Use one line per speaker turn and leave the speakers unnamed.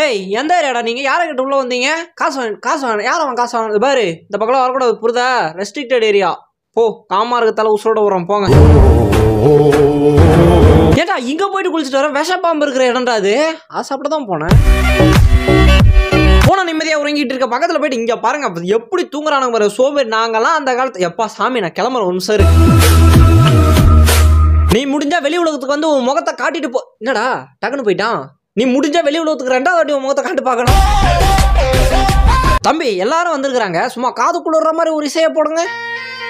ஏய் எந்த ஏரியாடா நீங்க யாரை கிட்ட உள்ள வந்தீங்க காசு வாங்க காசு வாங்க யார் அவன் காசு வாங்க பாரு இந்த பக்கம் வரக்கூடாது புரிதா ரெஸ்ட்ரிக்டட் ஏரியா போ காமா இருக்க தலை உசுரோட வரோம் போங்க ஏடா இங்க போயிட்டு குளிச்சுட்டு வர விஷப்பாம்பு இருக்கிற இடம்டா அது அது சாப்பிட தான் போனேன் போன நிம்மதியா உறங்கிட்டு இருக்க பக்கத்துல போயிட்டு இங்க பாருங்க அப்ப எப்படி தூங்குறானுங்க பாரு சோம்பேறி நாங்கெல்லாம் அந்த காலத்து எப்பா சாமி நான் கிளம்புறேன் ஒரு நிமிஷம் இரு. நீ முடிஞ்சா வெளி உலகத்துக்கு வந்து உன் முகத்தை காட்டிட்டு போ என்னடா டக்குன்னு போயிட்டான் நீ முடிஞ்சா வெளி உலகத்துக்கு ரெண்டாவது வாட்டி உன் முகத்தை காட்டு பார்க்கணும் தம்பி எல்லாரும் வந்திருக்கிறாங்க சும்மா காது குளிர்ற மாதிரி ஒரு இசையை போடுங்க